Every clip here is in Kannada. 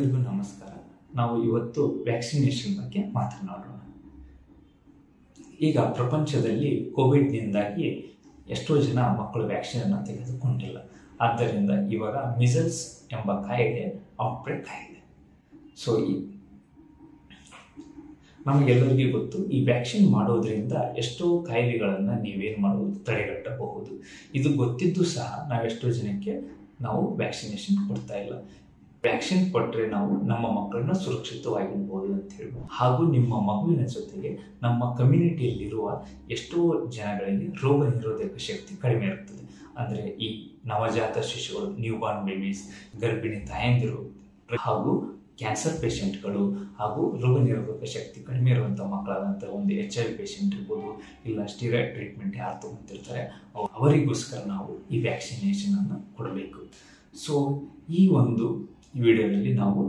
ಎಲ್ರಿಗೂ ನಮಸ್ಕಾರ ನಾವು ಇವತ್ತು ವ್ಯಾಕ್ಸಿನೇಷನ್ ಬಗ್ಗೆ ಮಾತನಾಡೋಣ ಈಗ ಪ್ರಪಂಚದಲ್ಲಿ ಕೋವಿಡ್ನಿಂದಾಗಿ ಎಷ್ಟೋ ಜನ ಮಕ್ಕಳು ವ್ಯಾಕ್ಸಿನನ್ನು ತೆಗೆದುಕೊಂಡಿಲ್ಲ ಆದ್ದರಿಂದ ಇವಾಗ ಮಿಸಲ್ಸ್ ಎಂಬ ಕಾಯಿಲೆ ಔಟ್ಬ್ರೇಕ್ ಆಗಿದೆ ಸೊ ಈ ನಮಗೆಲ್ಲರಿಗೂ ಗೊತ್ತು ಈ ವ್ಯಾಕ್ಸಿನ್ ಮಾಡೋದ್ರಿಂದ ಎಷ್ಟೋ ಕಾಯಿಲೆಗಳನ್ನು ನೀವೇನು ಮಾಡೋದು ತಡೆಗಟ್ಟಬಹುದು ಇದು ಗೊತ್ತಿದ್ದು ಸಹ ನಾವೆಷ್ಟೋ ಜನಕ್ಕೆ ನಾವು ವ್ಯಾಕ್ಸಿನೇಷನ್ ಕೊಡ್ತಾ ಇಲ್ಲ ವ್ಯಾಕ್ಸಿನ್ ಕೊಟ್ಟರೆ ನಾವು ನಮ್ಮ ಮಕ್ಕಳನ್ನ ಸುರಕ್ಷಿತವಾಗಿರ್ಬೋದು ಅಂತ ಹೇಳ್ಬೋದು ಹಾಗೂ ನಿಮ್ಮ ಮಗುವಿನ ಜೊತೆಗೆ ನಮ್ಮ ಕಮ್ಯುನಿಟಿಯಲ್ಲಿರುವ ಎಷ್ಟೋ ಜನಗಳಿಗೆ ರೋಗ ನಿರೋಧಕ ಶಕ್ತಿ ಕಡಿಮೆ ಇರುತ್ತದೆ ಅಂದರೆ ಈ ನವಜಾತ ಶಿಶುಗಳು ನ್ಯೂ ಬಾರ್ನ್ ಬೇಬೀಸ್ ಗರ್ಭಿಣಿ ತಾಯಂದಿರು ಹಾಗೂ ಕ್ಯಾನ್ಸರ್ ಪೇಷಂಟ್ಗಳು ಹಾಗೂ ರೋಗ ನಿರೋಧಕ ಶಕ್ತಿ ಕಡಿಮೆ ಇರುವಂಥ ಮಕ್ಕಳಾದಂಥ ಒಂದು ಎಚ್ ಐ ವಿ ಪೇಷಂಟ್ ಇರ್ಬೋದು ಇಲ್ಲ ಸ್ಟೀರಾಯ್ಡ್ ಟ್ರೀಟ್ಮೆಂಟ್ ಯಾರು ತೊಗೊತಿರ್ತಾರೆ ಅವರಿಗೋಸ್ಕರ ನಾವು ಈ ವ್ಯಾಕ್ಸಿನೇಷನನ್ನು ಕೊಡಬೇಕು ಸೊ ಈ ಒಂದು ವಿಡಿಯೋದಲ್ಲಿ ನಾವು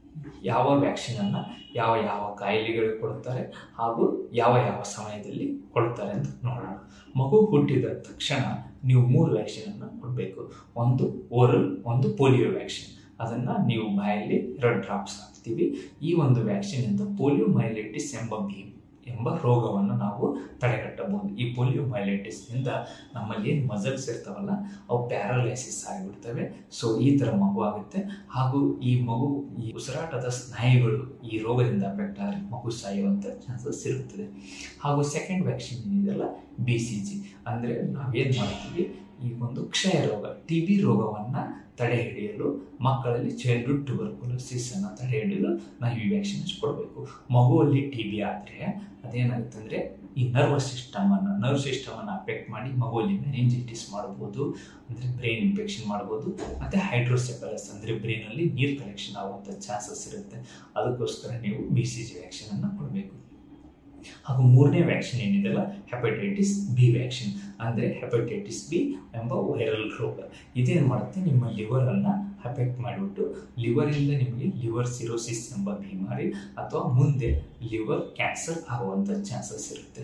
ಯಾವ ವ್ಯಾಕ್ಸಿನನ್ನು ಯಾವ ಯಾವ ಕಾಯಿಲೆಗಳಿಗೆ ಕೊಡ್ತಾರೆ ಹಾಗೂ ಯಾವ ಯಾವ ಸಮಯದಲ್ಲಿ ಕೊಡ್ತಾರೆ ಅಂತ ನೋಡೋಣ ಮಗು ಹುಟ್ಟಿದ ತಕ್ಷಣ ನೀವು ಮೂರು ವ್ಯಾಕ್ಸಿನನ್ನು ಕೊಡಬೇಕು ಒಂದು ಓರಲ್ ಒಂದು ಪೋಲಿಯೋ ವ್ಯಾಕ್ಸಿನ್ ಅದನ್ನು ನೀವು ಬಾಯಲ್ಲಿ ಎರಡು ಡ್ರಾಪ್ಸ್ ಹಾಕ್ತೀವಿ ಈ ಒಂದು ವ್ಯಾಕ್ಸಿನಿಂದ ಪೋಲಿಯೋ ಮೈಲೈಟಿಸ್ ಎಂಬ ಭೀಮ್ ಎಂಬ ರೋಗವನ್ನು ನಾವು ತಡೆಗಟ್ಟಬಹುದು ಈ ಪೋಲಿಯೋ ಮೈಲೈಟಿಸ್ನಿಂದ ನಮ್ಮಲ್ಲಿ ಏನು ಮಸಲ್ಸ್ ಇರ್ತಾವಲ್ಲ ಅವು ಪ್ಯಾರಲೈಸಿಸ್ ಆಗಿಬಿಡ್ತವೆ ಸೊ ಈ ಥರ ಮಗು ಆಗುತ್ತೆ ಹಾಗೂ ಈ ಮಗು ಈ ಉಸಿರಾಟದ ಸ್ನಾಯುಗಳು ಈ ರೋಗದಿಂದ ಅಫೆಕ್ಟ್ ಆದರೆ ಮಗು ಸಾಯುವಂಥ ಚಾನ್ಸಸ್ ಇರುತ್ತದೆ ಹಾಗೂ ಸೆಕೆಂಡ್ ವ್ಯಾಕ್ಸಿನ್ ಏನಿದೆಯಲ್ಲ ಬಿ ಸಿ ಜಿ ಅಂದರೆ ನಾವೇನು ಮಾಡ್ತೀವಿ ಈ ಒಂದು ಕ್ಷಯ ರೋಗ ಟಿ ಬಿ ರೋಗವನ್ನು ತಡೆ ಹಿಡಿಯಲು ಮಕ್ಕಳಲ್ಲಿ ಚೈಲ್ಡ್ಹುಡ್ ಟ್ಯೂಬರ್ಕುಲೋಸಿಸ್ ಅನ್ನು ತಡೆ ಹಿಡಿಯಲು ನಾವು ಈ ವ್ಯಾಕ್ಸಿನ್ ಕೊಡಬೇಕು ಮಗುವಲ್ಲಿ ಟಿ ಬಿ ಆದರೆ ಅದೇನಾಗುತ್ತೆ ಅಂದರೆ ಈ ನರ್ವಸ್ ಸಿಸ್ಟಮನ್ನು ನರ್ವ್ ಸಿಸ್ಟಮನ್ನು ಅಫೆಕ್ಟ್ ಮಾಡಿ ಮಗುವಲ್ಲಿ ಮೆನಿಂಜೈಟಿಸ್ ಮಾಡ್ಬೋದು ಅಂದರೆ ಬ್ರೈನ್ ಇನ್ಫೆಕ್ಷನ್ ಮಾಡ್ಬೋದು ಮತ್ತು ಹೈಡ್ರೋಸೆಫಲಸ್ ಅಂದರೆ ಬ್ರೈನಲ್ಲಿ ನೀರು ಕಲೆಕ್ಷನ್ ಆಗುವಂಥ ಚಾನ್ಸಸ್ ಇರುತ್ತೆ ಅದಕ್ಕೋಸ್ಕರ ನೀವು ಬಿ ಸಿ ಜಿ ವ್ಯಾಕ್ಸಿನನ್ನು ಕೊಡಬೇಕು ಹಾಗೂ ಮೂರನೇ ವ್ಯಾಕ್ಸಿನ್ ಏನಿದೆಯಲ್ಲ ಹೆಪಟೈಟಿಸ್ ಬಿ ವ್ಯಾಕ್ಸಿನ್ ಅಂದರೆ ಹೆಪಟೈಟಿಸ್ ಬಿ ಎಂಬ ವೈರಲ್ ರೋಗ ಇದೇನು ಮಾಡುತ್ತೆ ನಿಮ್ಮ ಲಿವರನ್ನು ಅಫೆಕ್ಟ್ ಮಾಡಿಬಿಟ್ಟು ಲಿವರಿಂದ ನಿಮಗೆ ಲಿವರ್ ಸಿರೋಸಿಸ್ ಎಂಬ ಬಿಮಾರಿ ಅಥವಾ ಮುಂದೆ ಲಿವರ್ ಕ್ಯಾನ್ಸರ್ ಆಗುವಂಥ ಚಾನ್ಸಸ್ ಇರುತ್ತೆ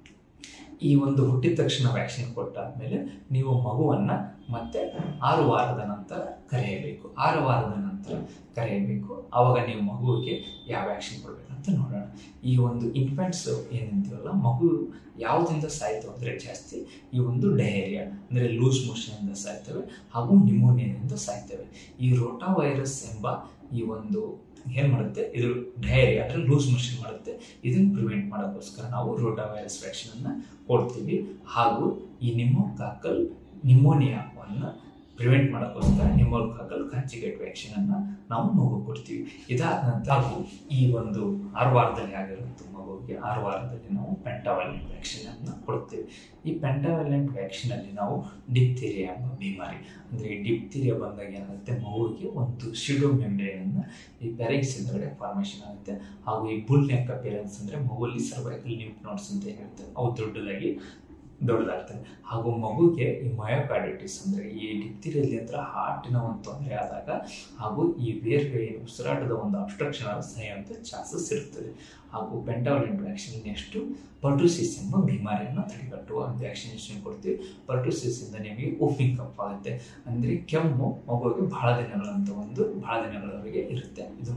ಈ ಒಂದು ಹುಟ್ಟಿದ ತಕ್ಷಣ ವ್ಯಾಕ್ಸಿನ್ ಕೊಟ್ಟಾದ್ಮೇಲೆ ನೀವು ಮಗುವನ್ನು ಮತ್ತೆ ಆರು ವಾರದ ನಂತರ ಕರೆಯಬೇಕು ಆರು ವಾರದ ನಂತರ ಕರೆಯಬೇಕು ಆವಾಗ ನೀವು ಮಗುವಿಗೆ ಯಾವ ವ್ಯಾಕ್ಸಿನ್ ಕೊಡಬೇಕಂತ ನೋಡೋಣ ಈ ಒಂದು ಇನ್ಫೆಂಟ್ಸ್ ಏನಂತೀವಲ್ಲ ಮಗು ಯಾವುದರಿಂದ ಸಾಯ್ತು ಅಂದರೆ ಜಾಸ್ತಿ ಈ ಒಂದು ಡಯೇರಿಯಾ ಅಂದರೆ ಲೂಸ್ ಮೋಷನಿಂದ ಸಾಯ್ತವೆ ಹಾಗೂ ನಿಮೋನಿಯಾದಿಂದ ಸಾಯ್ತವೆ ಈ ರೋಟಾ ವೈರಸ್ ಎಂಬ ಈ ಒಂದು ಏನು ಮಾಡುತ್ತೆ ಇದು ಡಯೇರಿಯಾ ಅಂದರೆ ಲೂಸ್ ಮೋಷನ್ ಮಾಡುತ್ತೆ ಇದನ್ನು ಪ್ರಿವೆಂಟ್ ಮಾಡೋಕ್ಕೋಸ್ಕರ ನಾವು ರೋಟಾ ವೈರಸ್ ವ್ಯಾಕ್ಸಿನನ್ನು ಕೊಡ್ತೀವಿ ಹಾಗೂ ಈ ನಿಮೋಕಾಕಲ್ ನಿಮೋನಿಯಾವನ್ನು ಪ್ರಿವೆಂಟ್ ಮಾಡೋಕ್ಕೋಸ್ಕರ ನಿಮೋಕಾಕಲ್ ಕಾಂಚಿಗೇಟ್ ವ್ಯಾಕ್ಸಿನನ್ನು ನಾವು ಮಗು ಕೊಡ್ತೀವಿ ಇದಾದ ನಂತರ ಹಾಗೂ ಈ ಒಂದು ಆರು ವಾರದಲ್ಲಿ ಆಗಿರುವಂಥ ಮಗುವಿಗೆ ಆರು ವಾರದಲ್ಲಿ ನಾವು ಪೆಂಟಾವಲೆಂಟ್ ವ್ಯಾಕ್ಸಿನನ್ನು ಕೊಡ್ತೀವಿ ಈ ಪೆಂಟಾವಲೆಂಟ್ ವ್ಯಾಕ್ಸಿನಲ್ಲಿ ನಾವು ಡಿಪ್ತೀರಿಯಾ ಎಂಬ ಬಿಮಾರಿ ಅಂದರೆ ಈ ಡಿಪ್ತೀರಿಯಾ ಬಂದಾಗ ಏನಾಗುತ್ತೆ ಮಗುವಿಗೆ ಒಂದು ಶಿಡೋ ಮೆಂಬ್ರೇನನ್ನು ಈ ಪ್ಯಾರಿಕ್ಸ್ ಹಿಂದಗಡೆ ಫಾರ್ಮೇಷನ್ ಆಗುತ್ತೆ ಹಾಗೂ ಈ ಬುಲ್ ನೆಕ್ ಅಪಿಯರೆನ್ಸ್ ಅಂದರೆ ಮಗುವಲ್ಲಿ ಸರ್ವೈಕಲ್ ಲಿಂಫ್ ನೋಟ್ಸ್ ಅಂತ ಏನಿರುತ್ತೆ ಅವು ದೊಡ್ಡದಾಗಿ ದೊಡ್ಡದಾಗ್ತದೆ ಹಾಗೂ ಮಗುಗೆ ಈ ಮಯೋಕಾರ್ಡಿಟಿಸ್ ಅಂದರೆ ಈ ಡಿಪ್ತಿರಿಯಲ್ಲಿ ಹತ್ರ ಹಾರ್ಟಿನ ಒಂದು ತೊಂದರೆ ಆದಾಗ ಹಾಗೂ ಈ ಬೇರೆ ಉಸಿರಾಟದ ಒಂದು ಅಬ್ಸ್ಟ್ರಕ್ಷನ್ ಆದ ಸಾಯುವಂಥ ಚಾನ್ಸಸ್ ಇರುತ್ತದೆ ಹಾಗೂ ಪೆಂಟಾವಲೆಂಟ್ ವ್ಯಾಕ್ಸಿನ್ ನೆಕ್ಸ್ಟು ಪರ್ಟುಸಿಸ್ ಎಂಬ ಬಿಮಾರಿಯನ್ನು ತಡೆಗಟ್ಟುವ ವ್ಯಾಕ್ಸಿನೇಷನ್ ಕೊಡ್ತೀವಿ ಪರ್ಟುಸಿಸಿಂದ ನಿಮಗೆ ಓಫಿಂಗ್ ಕಪ್ ಆಗುತ್ತೆ ಅಂದರೆ ಕೆಮ್ಮು ಮಗುವಿಗೆ ಬಹಳ ದಿನಗಳಂತ ಒಂದು ಬಹಳ ದಿನಗಳವರೆಗೆ ಇರುತ್ತೆ ಇದು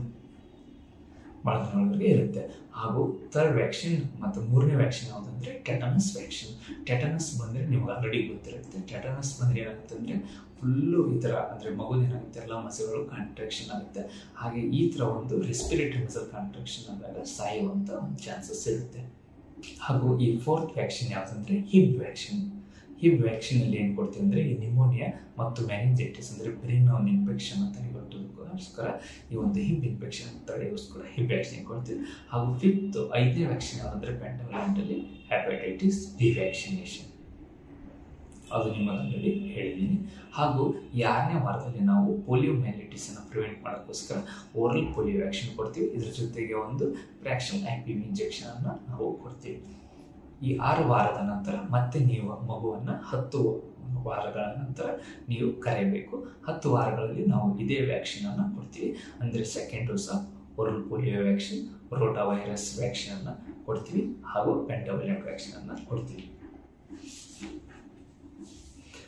ಭಾಳ ದಿನಗಳವರೆಗೆ ಇರುತ್ತೆ ಹಾಗೂ ಥರ್ಡ್ ವ್ಯಾಕ್ಸಿನ್ ಮತ್ತು ಮೂರನೇ ವ್ಯಾಕ್ಸಿನ್ ಯಾವುದಂದರೆ ಟೆಟನಸ್ ವ್ಯಾಕ್ಸಿನ್ ಟೆಟನಸ್ ಬಂದರೆ ನಿಮ್ಗೆ ಆಲ್ರೆಡಿ ಗೊತ್ತಿರುತ್ತೆ ಟೆಟನಸ್ ಬಂದರೆ ಏನಾಗುತ್ತೆ ಅಂದರೆ ಫುಲ್ಲು ಈ ಥರ ಅಂದರೆ ಮಗುದೇನಾಗುತ್ತೆ ಎಲ್ಲ ಮಸಗಳು ಕಾಂಟ್ರಾಕ್ಷನ್ ಆಗುತ್ತೆ ಹಾಗೆ ಈ ಥರ ಒಂದು ರೆಸ್ಪಿರೇಟರಿ ಮಸಲ್ ಕಾಂಟ್ರಾಕ್ಷನ್ ಆದಾಗ ಸಾಯುವಂಥ ಒಂದು ಚಾನ್ಸಸ್ ಇರುತ್ತೆ ಹಾಗೂ ಈ ಫೋರ್ತ್ ವ್ಯಾಕ್ಸಿನ್ ಯಾವುದಂದರೆ ಹಿಬ್ ವ್ಯಾಕ್ಸಿನ್ ಹಿಬ್ ವ್ಯಾಕ್ಸಿನಲ್ಲಿ ಏನು ಕೊಡ್ತೀವಿ ಅಂದರೆ ಈ ನಿಮೋನಿಯಾ ಮತ್ತು ಮ್ಯಾನಿಂಜೈಟಿಸ್ ಅಂದರೆ ಬ್ರೈನ್ ಒಂದು ಇನ್ಫೆಕ್ಷನ್ ತಡೆಗಟ್ಟೋದಕ್ಕೋಸ್ಕರ ಈ ಒಂದು ಹಿಬ್ ಇನ್ಫೆಕ್ಷನ್ ತಡೆಯೋಸ್ಕರ ಹಿಬ್ ವ್ಯಾಕ್ಸಿನ್ ಕೊಡ್ತೀವಿ ಹಾಗೂ ಫಿಫ್ತ್ ಐದನೇ ವ್ಯಾಕ್ಸಿನ್ ಯಾವುದಂದರೆ ಪೆಂಟವಲೆಂಟಲ್ಲಿ ಹ್ಯಾಪಟೈಟಿಸ್ ಬಿ ವ್ಯಾಕ್ಸಿನೇಷನ್ ಅದು ನಿಮ್ಮಲ್ಲಿ ಹೇಳಿದ್ದೀನಿ ಹಾಗೂ ಈ ಆರನೇ ವಾರದಲ್ಲಿ ನಾವು ಪೋಲಿಯೋ ಮೈಲೈಟಿಸನ್ನು ಪ್ರಿವೆಂಟ್ ಮಾಡೋಕ್ಕೋಸ್ಕರ ಓರಲ್ ಪೋಲಿಯೋ ವ್ಯಾಕ್ಸಿನ್ ಕೊಡ್ತೀವಿ ಇದ್ರ ಜೊತೆಗೆ ಒಂದು ಫ್ರ್ಯಾಕ್ಷನ್ ಆ್ಯಕ್ಟಿವ್ ಇಂಜೆಕ್ಷನನ್ನು ನಾವು ಕೊಡ್ತೀವಿ ಈ ಆರು ವಾರದ ನಂತರ ಮತ್ತೆ ನೀವು ಮಗುವನ್ನು ಹತ್ತು ವಾರಗಳ ನಂತರ ನೀವು ಕರೆಯಬೇಕು ಹತ್ತು ವಾರಗಳಲ್ಲಿ ನಾವು ಇದೇ ವ್ಯಾಕ್ಸಿನನ್ನು ಕೊಡ್ತೀವಿ ಅಂದರೆ second dose of oral polio vaccine rota virus ವ್ಯಾಕ್ಸಿನನ್ನು ಕೊಡ್ತೀವಿ ಹಾಗೂ ಪೆಂಟೋವಲೆಂಟ್ ವ್ಯಾಕ್ಸಿನನ್ನು ಕೊಡ್ತೀವಿ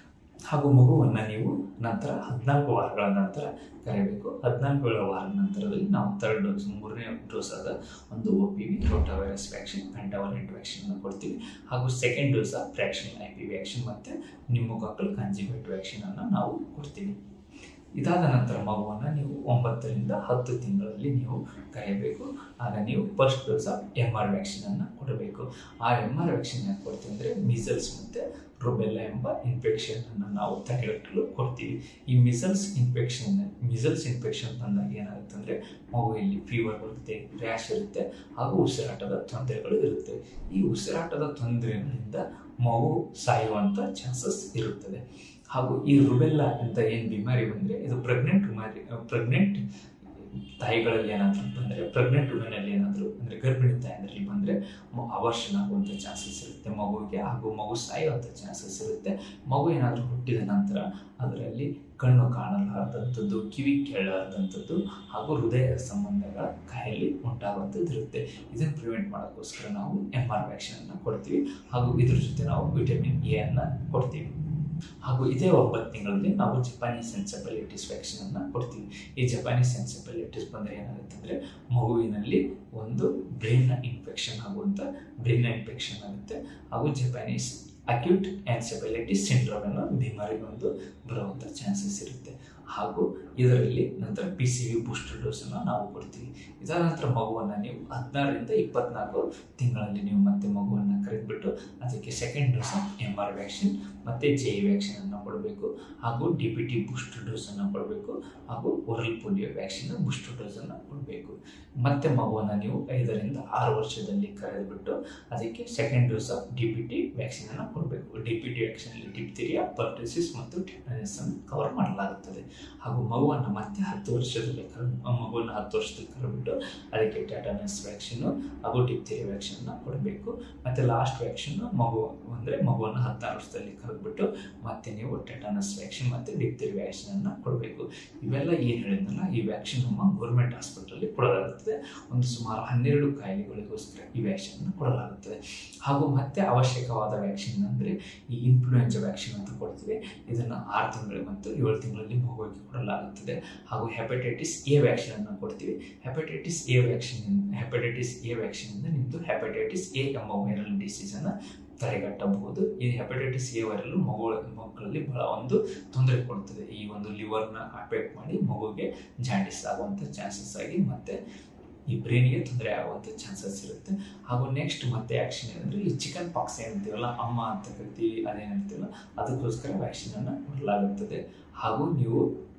ಹಾಗೂ ಮಗುವನ್ನು ನೀವು ನಂತರ ಹದಿನಾಲ್ಕು ವಾರಗಳ ನಂತರ ಕರೆಯಬೇಕು ಹದಿನಾಲ್ಕು ವಾರದ ನಂತರದಲ್ಲಿ ನಾವು ಥರ್ಡ್ ಡೋಸ್ ಮೂರನೇ ಡೋಸ್ ಆದ ಒಂದು O P V rotavirus vaccine pentavalent vaccine ಕೊಡ್ತೀವಿ ಹಾಗೂ second dose of fraction I P vaccine ಮತ್ತು ನಿಮ್ಮೊಕಾಕಲ್ ಕಾಂಜಿಬೇಟ್ ವ್ಯಾಕ್ಸಿನನ್ನು ನಾವು ಕೊಡ್ತೀವಿ ಇದಾದ ನಂತರ ಮಗುವನ್ನು ನೀವು ಒಂಬತ್ತರಿಂದ ಹತ್ತು ತಿಂಗಳಲ್ಲಿ ನೀವು ಕರೆಯಬೇಕು ಆಗ ನೀವು first dose of M R ವ್ಯಾಕ್ಸಿನನ್ನು ಕೊಡಬೇಕು ಆ ಎಮ್ ಆರ್ ವ್ಯಾಕ್ಸಿನ್ ಯಾಕೆ ಕೊಡ್ತೀವಿ ಅಂದರೆ ಮೀಸಲ್ಸ್ ಮತ್ತು ರುಬೆಲ್ಲ ಎಂಬ ಇನ್ಫೆಕ್ಷನನ್ನು ನಾವು ತಡೆಗಟ್ಟಲು ಕೊಡ್ತೀವಿ ಈ ಮಿಸಲ್ಸ್ ಇನ್ಫೆಕ್ಷನ್ ಮಿಸಲ್ಸ್ ಇನ್ಫೆಕ್ಷನ್ ಬಂದಾಗ ಏನಾಗುತ್ತೆ ಅಂದರೆ ಮಗುವಲ್ಲಿ ಫೀವರ್ ಬರುತ್ತೆ ರ್ಯಾಶ್ ಇರುತ್ತೆ ಹಾಗೂ ಉಸಿರಾಟದ ತೊಂದರೆಗಳು ಇರುತ್ತೆ ಈ ಉಸಿರಾಟದ ತೊಂದರೆಗಳಿಂದ ಮಗು ಸಾಯುವಂಥ ಚಾನ್ಸಸ್ ಇರುತ್ತದೆ ಹಾಗೂ ಈ ರುಬೆಲ್ಲ ಅಂತ ಏನು ಬಿಮಾರಿ ಬಂದರೆ ಇದು ಪ್ರೆಗ್ನೆಂಟ್ ಬಿಮಾರಿ ಪ್ರೆಗ್ನೆಂಟ್ ತಾಯಿಗಳಲ್ಲಿ ಏನಾದರೂ ಬಂದರೆ ಪ್ರೆಗ್ನೆಂಟ್ ವುಮೆನಲ್ಲಿ ಏನಾದರೂ ಅಂದರೆ ಗರ್ಭಿಣಿ ತಾಯಿಯಲ್ಲಿ ಬಂದರೆ ಅವರ್ಷನ್ ಆಗುವಂಥ ಚಾನ್ಸಸ್ ಇರುತ್ತೆ ಮಗುವಿಗೆ ಹಾಗೂ ಮಗು ಸಾಯುವಂಥ ಚಾನ್ಸಸ್ ಇರುತ್ತೆ ಮಗು ಏನಾದರೂ ಹುಟ್ಟಿದ ನಂತರ ಅದರಲ್ಲಿ ಕಣ್ಣು ಕಾಣಲಾರದಂಥದ್ದು ಕಿವಿ ಕೇಳಲಾರದಂಥದ್ದು ಹಾಗೂ ಹೃದಯ ಸಂಬಂಧಗಳ ಕಾಯಿಲೆ ಉಂಟಾಗುವಂಥದ್ದು ಇರುತ್ತೆ ಇದನ್ನು ಪ್ರಿವೆಂಟ್ ಮಾಡೋಕ್ಕೋಸ್ಕರ ನಾವು ಎಮ್ ಆರ್ ವ್ಯಾಕ್ಸಿನನ್ನು ಕೊಡ್ತೀವಿ ಹಾಗೂ ಇದ್ರ ಜೊತೆ ನಾವು ವಿಟಮಿನ್ ಎ ಅನ್ನು ಕೊಡ್ತೀವಿ ಹಾಗೂ ಇದೇ ಒಂಬತ್ತು ತಿಂಗಳಲ್ಲಿ ನಾವು ಜಪಾನೀಸ್ ಎನ್ಸೆಫಲೈಟಿಸ್ ವ್ಯಾಕ್ಸಿನನ್ನು ಕೊಡ್ತೀವಿ ಈ ಜಪಾನೀಸ್ ಎನ್ಸೆಫಲೈಟಿಸ್ ಬಂದರೆ ಏನಾಗುತ್ತೆ ಅಂದರೆ ಮಗುವಿನಲ್ಲಿ ಒಂದು ಬ್ರೈನ್ನ ಇನ್ಫೆಕ್ಷನ್ ಆಗುವಂಥ ಬ್ರೈನ್ನ ಇನ್ಫೆಕ್ಷನ್ ಆಗುತ್ತೆ ಹಾಗೂ ಜಪಾನೀಸ್ ಅಕ್ಯೂಟ್ ಎನ್ಸೆಫಲೈಟಿಸ್ ಸಿಂಡ್ರೋಮ್ ಅನ್ನೋ ಬಿಮಾರಿಗೊಂದು ಬರುವಂಥ ಚಾನ್ಸಸ್ ಇರುತ್ತೆ ಹಾಗೂ ಇದರಲ್ಲಿ ನಂತರ ಪಿ ಸಿ ವಿ ಬೂಸ್ಟರ್ ಡೋಸನ್ನು ನಾವು ಕೊಡ್ತೀವಿ ಇದರ ನಂತರ ಮಗುವನ್ನು ನೀವು ಹದಿನಾರರಿಂದ ಇಪ್ಪತ್ನಾಲ್ಕು ತಿಂಗಳಲ್ಲಿ ನೀವು ಮತ್ತೆ ಮಗುವನ್ನು ಕರೆದುಬಿಟ್ಟು ಅದಕ್ಕೆ second dose M R vaccine ಮತ್ತು ಜೆ ಇ ವ್ಯಾಕ್ಸಿನನ್ನು ಕೊಡಬೇಕು ಹಾಗೂ ಡಿ ಪಿ ಟಿ ಬೂಸ್ಟರ್ ಡೋಸನ್ನು ಕೊಡಬೇಕು ಹಾಗೂ ಒರಲ್ ಪೋಲಿಯೋ ವ್ಯಾಕ್ಸಿನ್ ಬೂಸ್ಟರ್ ಡೋಸನ್ನು ಕೊಡಬೇಕು ಮತ್ತೆ ಮಗುವನ್ನು ನೀವು ಐದರಿಂದ ಆರು ವರ್ಷದಲ್ಲಿ ಕರೆದುಬಿಟ್ಟು ಅದಕ್ಕೆ second dose of D P T ವ್ಯಾಕ್ಸಿನನ್ನು ಕೊಡಬೇಕು ಡಿ ಪಿ ಟಿ ವ್ಯಾಕ್ಸಿನಲ್ಲಿ ಡಿಪ್ತಿರಿಯಾ ಪರ್ಟಿಸಿಸ್ ಮತ್ತು ಟೆಟನಸ್ ಅನ್ನು ಕವರ್ ಮಾಡಲಾಗುತ್ತದೆ ಹಾಗೂ ಮಗುವನ್ನು ಮತ್ತೆ ಹತ್ತು ವರ್ಷದಲ್ಲಿ ಕರ ಮಗುವನ್ನು ಹತ್ತು ವರ್ಷದಲ್ಲಿ ಕರೆಬಿಟ್ಟು ಅದಕ್ಕೆ ಟೆಟನಸ್ ವ್ಯಾಕ್ಸಿನು ಹಾಗೂ ಡಿಪ್ತಿರಿಯಾ ವ್ಯಾಕ್ಸಿನ್ನ ಕೊಡಬೇಕು ಮತ್ತು ಲಾಸ್ಟ್ ವ್ಯಾಕ್ಸಿನ್ನು ಮಗು ಅಂದರೆ ಮಗುವನ್ನು ಹತ್ತಾರು ವರ್ಷದಲ್ಲಿ ಕರೆದ್ಬಿಟ್ಟು ಮತ್ತೆ ನೀವು ಟೆಟನಸ್ ವ್ಯಾಕ್ಸಿನ್ ಮತ್ತು ಡಿಪ್ತಿರಿಯಾ ವ್ಯಾಕ್ಸಿನನ್ನು ಕೊಡಬೇಕು ಇವೆಲ್ಲ ಏನು ಹೇಳಿದ್ನಲ್ಲ ಈ ವ್ಯಾಕ್ಸಿನ್ ನಮ್ಮ ಗೌರ್ಮೆಂಟ್ ಹಾಸ್ಪಿಟಲಲ್ಲಿ ಕೊಡಲಾಗುತ್ತದೆ ಒಂದು ಸುಮಾರು ಹನ್ನೆರಡು ಕಾಯಿಲೆಗಳಿಗೋಸ್ಕರ ಈ ವ್ಯಾಕ್ಸಿನನ್ನು ಕೊಡಲಾಗುತ್ತದೆ ಹಾಗೂ ಮತ್ತೆ ಅವಶ್ಯಕವಾದ ವ್ಯಾಕ್ಸಿನ್ ಅಂದರೆ ಈ ಇನ್ಫ್ಲೂಯೆನ್ಸಾ ವ್ಯಾಕ್ಸಿನ್ ಅಂತ ಕೊಡ್ತೀವಿ ಇದನ್ನು ಆರು ತಿಂಗಳು ಮತ್ತು ಏಳು ತಿಂಗಳಲ್ಲಿ ಮಗುವಿಗೆ ಕೊಡಲಾಗುತ್ತದೆ ಹಾಗೂ ಹೆಪಟೈಟಿಸ್ ಎ ವ್ಯಾಕ್ಸಿನನ್ನು ಕೊಡ್ತೀವಿ hepatitis A vaccine hepatitis A ವ್ಯಾಕ್ಸಿನಿಂದ ನಿಮ್ಮದು ಹೆಪಟೈಟಿಸ್ ಎ ಎಂಬ ವೈರಲ್ ಡಿಸೀಸನ್ನು ತಡೆಗಟ್ಟಬಹುದು ಈ ಹೆಪಟೈಟಿಸ್ ಎ ವೈರಲ್ ಮಗು ಮಕ್ಕಳಲ್ಲಿ ಬಹಳ ಒಂದು ತೊಂದರೆ ಕೊಡ್ತದೆ ಈ ಒಂದು ಲಿವರ್ನ ಅಫೆಕ್ಟ್ ಮಾಡಿ ಮಗುವಿಗೆ ಜಾಂಡಿಸ್ ಆಗುವಂಥ ಚಾನ್ಸಸ್ ಆಗಿ ಮತ್ತೆ ಈ ಬ್ರೈನ್ಗೆ ತೊಂದರೆ ಆಗುವಂಥ ಚಾನ್ಸಸ್ ಇರುತ್ತೆ ಹಾಗೂ ನೆಕ್ಸ್ಟ್ ಮತ್ತೆ ಆ್ಯಕ್ಷನ್ ಏನಂದರೆ ಈ ಚಿಕನ್ ಪಾಕ್ಸ್ ಏನಂತೀವಲ್ಲ ಅಮ್ಮ ಅಂತ ಕರಿತೀವಿ ಅದೇನಂತೀವಲ್ಲ ಅದಕ್ಕೋಸ್ಕರ ವ್ಯಾಕ್ಸಿನನ್ನು ಕೊಡಲಾಗುತ್ತದೆ ಹಾಗೂ ನೀವು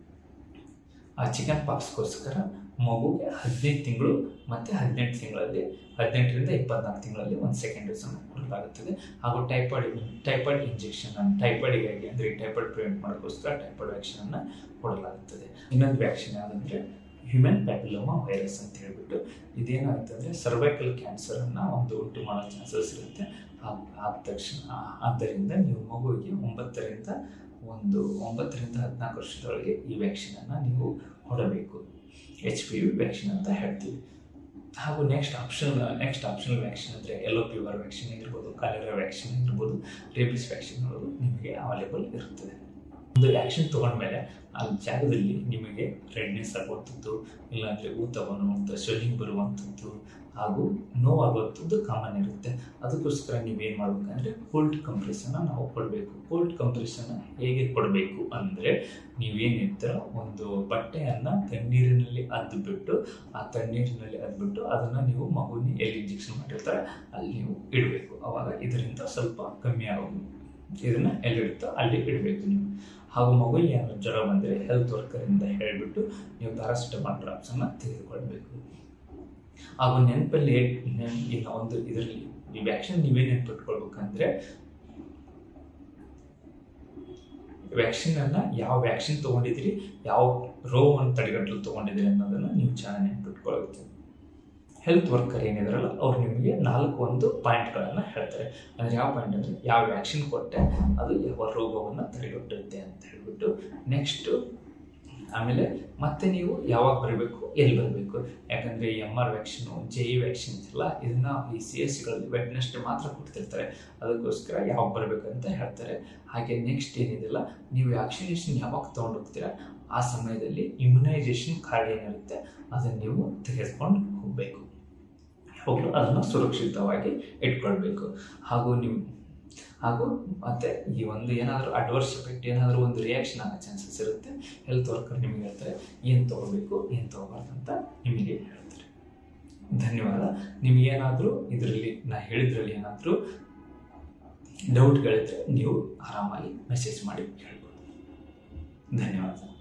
ಆ ಚಿಕನ್ ಪಾಕ್ಸ್ಗೋಸ್ಕರ ಮಗುಗೆ ಹದಿನೈದು ತಿಂಗಳು ಮತ್ತು ಹದಿನೆಂಟು ತಿಂಗಳಲ್ಲಿ ಹದಿನೆಂಟರಿಂದ ಇಪ್ಪತ್ನಾಲ್ಕು ತಿಂಗಳಲ್ಲಿ ಒಂದು ಸೆಕೆಂಡ್ ಡೋಸನ್ನು ಕೊಡಲಾಗುತ್ತದೆ ಹಾಗೂ ಟೈಫಾಯ್ಡ್ ಟೈಫಾಯ್ಡ್ ಇಂಜೆಕ್ಷನ್ ಟೈಫಾಯ್ಡಿಗಾಗಿ ಅಂದರೆ ಟೈಫಾಯ್ಡ್ ಪ್ರಿವೆಂಟ್ ಮಾಡೋಕ್ಕೋಸ್ಕರ ಟೈಫಾಯ್ಡ್ ವ್ಯಾಕ್ಸಿನನ್ನು ಕೊಡಲಾಗುತ್ತದೆ ಇನ್ನೊಂದು ವ್ಯಾಕ್ಸಿನ್ ಯಾವುದಂದರೆ ಹ್ಯೂಮನ್ ಪ್ಯಾಪಿಲೋಮಾ ವೈರಸ್ ಅಂತ ಹೇಳ್ಬಿಟ್ಟು ಇದೇನಾಗುತ್ತೆ ಅಂದರೆ ಸರ್ವೈಕಲ್ ಕ್ಯಾನ್ಸರನ್ನು ಒಂದು ಉಂಟು ಮಾಡೋ ಚಾನ್ಸಸ್ ಇರುತ್ತೆ ಆದ ತಕ್ಷಣ ಆದ್ದರಿಂದ ನೀವು ಮಗುವಿಗೆ ಒಂಬತ್ತರಿಂದ ಒಂದು ಒಂಬತ್ತರಿಂದ ಹದಿನಾಲ್ಕು ವರ್ಷದೊಳಗೆ ಈ ವ್ಯಾಕ್ಸಿನನ್ನು ನೀವು ಕೊಡಬೇಕು ಎಚ್ ಪಿ ವಿ ವ್ಯಾಕ್ಸಿನ್ ಅಂತ ಹೇಳ್ತೀವಿ ಹಾಗೂ next option next optional vaccine ಅಂದರೆ ಎಲ್ಲೋ ಫೀವರ್ ವ್ಯಾಕ್ಸಿನ್ ಆಗಿರ್ಬೋದು ಕಾಲೆರಾ ವ್ಯಾಕ್ಸಿನ್ ಆಗಿರ್ಬೋದು ರೇಬಿಸ್ ವ್ಯಾಕ್ಸಿನ್ಗಳು ನಿಮಗೆ ಅವೈಲೇಬಲ್ ಇರುತ್ತದೆ ಒಂದು ವ್ಯಾಕ್ಸಿನ್ ತೊಗೊಂಡ್ಮೇಲೆ ಆ ಜಾಗದಲ್ಲಿ ನಿಮಗೆ ರೆಡ್ನೆಸ್ ಆಗುವಂಥದ್ದು ಇಲ್ಲಾಂದರೆ ಊತ ಬರುವಂಥ ಸ್ವೆಲ್ಲಿಂಗ್ ಬರುವಂಥದ್ದು ಹಾಗೂ ನೋವಾಗುವಂಥದ್ದು ಕಾಮನ್ ಇರುತ್ತೆ ಅದಕ್ಕೋಸ್ಕರ ನೀವೇನು ಮಾಡಬೇಕಂದ್ರೆ ಕೋಲ್ಡ್ ಕಂಪ್ರೆಸನ್ನು ನಾವು ಕೊಡಬೇಕು ಕೋಲ್ಡ್ ಕಂಪ್ರೆಸನ್ನು ಹೇಗೆ ಕೊಡಬೇಕು ಅಂದರೆ ನೀವೇನಿರ್ತೀರ ಒಂದು ಬಟ್ಟೆಯನ್ನು ತಣ್ಣೀರಿನಲ್ಲಿ ಅದ್ಬಿಟ್ಟು ಆ ತಣ್ಣೀರಿನಲ್ಲಿ ಅದ್ಬಿಟ್ಟು ಅದನ್ನು ನೀವು ಮಗುವಿನ ಎಲ್ಲಿ ಇಂಜೆಕ್ಷನ್ ಮಾಡಿರ್ತಾರೆ ಅಲ್ಲಿ ನೀವು ಇಡಬೇಕು ಆವಾಗ ಇದರಿಂದ ಸ್ವಲ್ಪ ಕಮ್ಮಿ ಆಗೋದು ಇದನ್ನು ಎಲ್ಲಿಡುತ್ತೋ ಅಲ್ಲಿ ಇಡಬೇಕು ನೀವು ಹಾಗೂ ಮಗುವಿಗೆ ಏನಾದ್ರು ಜ್ವರ ಬಂದರೆ ಹೆಲ್ತ್ ವರ್ಕರಿಂದ ಹೇಳಿಬಿಟ್ಟು ನೀವು ಪ್ಯಾರಾಸಿಟಮಾಲ್ ಡ್ರಾಪ್ಸನ್ನು ತೆಗೆದುಕೊಳ್ಬೇಕು ಹಾಗೂ ನೆನಪಲ್ಲಿ ಈಗ ಒಂದು ಇದರಲ್ಲಿ ಈ ವ್ಯಾಕ್ಸಿನ್ ನೀವೇ ನೆನ್ಪಿಟ್ಕೊಳ್ಬೇಕಂದ್ರೆ ವ್ಯಾಕ್ಸಿನನ್ನು ಯಾವ ವ್ಯಾಕ್ಸಿನ್ ತೊಗೊಂಡಿದ್ದೀರಿ ಯಾವ ರೋಗವನ್ನು ತಡೆಗಟ್ಟಲು ತೊಗೊಂಡಿದ್ದೀರಿ ಅನ್ನೋದನ್ನು ನೀವು ಚೆನ್ನಾಗಿ ನೆನ್ಪಿಟ್ಕೊಳ್ಬೇಕು ಹೆಲ್ತ್ ವರ್ಕರ್ ಏನಿದಾರಲ್ಲ ಅವ್ರು ನಿಮಗೆ ನಾಲ್ಕು ಒಂದು ಪಾಯಿಂಟ್ಗಳನ್ನು ಹೇಳ್ತಾರೆ ಅಂದರೆ ಯಾವ ಪಾಯಿಂಟ್ ಅಂದರೆ ಯಾವ ವ್ಯಾಕ್ಸಿನ್ ಕೊಟ್ಟೆ ಅದು ಯಾವ ರೋಗವನ್ನು ತಡೆಗಟ್ಟುತ್ತೆ ಅಂತ ಹೇಳ್ಬಿಟ್ಟು ನೆಕ್ಸ್ಟು ಆಮೇಲೆ ಮತ್ತೆ ನೀವು ಯಾವಾಗ ಬರಬೇಕು ಎಲ್ಲಿ ಬರಬೇಕು ಯಾಕಂದರೆ M R vaccine J E vaccines ಎಲ್ಲ ಇದನ್ನ ಈ ಸಿ ಎಸ್ ಸಿಗಳಲ್ಲಿ ವೆಡ್ನೆಸ್ಡೇ ಮಾತ್ರ ಕೊಡ್ತಿರ್ತಾರೆ ಅದಕ್ಕೋಸ್ಕರ ಯಾವಾಗ ಬರಬೇಕು ಅಂತ ಹೇಳ್ತಾರೆ ಹಾಗೆ ನೆಕ್ಸ್ಟ್ ಏನಿದೆಯಲ್ಲ ನೀವು ವ್ಯಾಕ್ಸಿನೇಷನ್ ಯಾವಾಗ ತೊಗೊಂಡೋಗ್ತೀರಾ ಆ ಸಮಯದಲ್ಲಿ ಇಮ್ಯುನೈಸೇಷನ್ ಕಾರ್ಡ್ ಏನಿರುತ್ತೆ ಅದನ್ನು ನೀವು ತೆಗೆದುಕೊಂಡು ಹೋಗಬೇಕು ಯಾವಾಗಲೂ ಅದನ್ನು ಸುರಕ್ಷಿತವಾಗಿ ಇಟ್ಕೊಳ್ಬೇಕು ಹಾಗೂ ನೀವು ಹಾಗೂ ಮತ್ತೆ ಈ ಒಂದು ಏನಾದರೂ ಅಡ್ವರ್ಸ್ ಎಫೆಕ್ಟ್ ಏನಾದರೂ ಒಂದು ರಿಯಾಕ್ಷನ್ ಆಗೋ ಚಾನ್ಸಸ್ ಇರುತ್ತೆ ಹೆಲ್ತ್ ವರ್ಕರ್ ನಿಮಗೆ ಹೇಳ್ತಾರೆ ಏನು ತೊಗೋಬೇಕು ಏನು ತೊಗೋಬಾರ್ದು ಅಂತ ನಿಮಗೆ ಹೇಳ್ತಾರೆ ಧನ್ಯವಾದ ನಿಮಗೇನಾದರೂ ಇದರಲ್ಲಿ ನಾ ಹೇಳಿದ್ರಲ್ಲಿ ಏನಾದರೂ ಡೌಟ್ಗಳಿದ್ರೆ ನೀವು ಆರಾಮಾಗಿ ಮೆಸೇಜ್ ಮಾಡಿ ಹೇಳ್ಬೋದು ಧನ್ಯವಾದ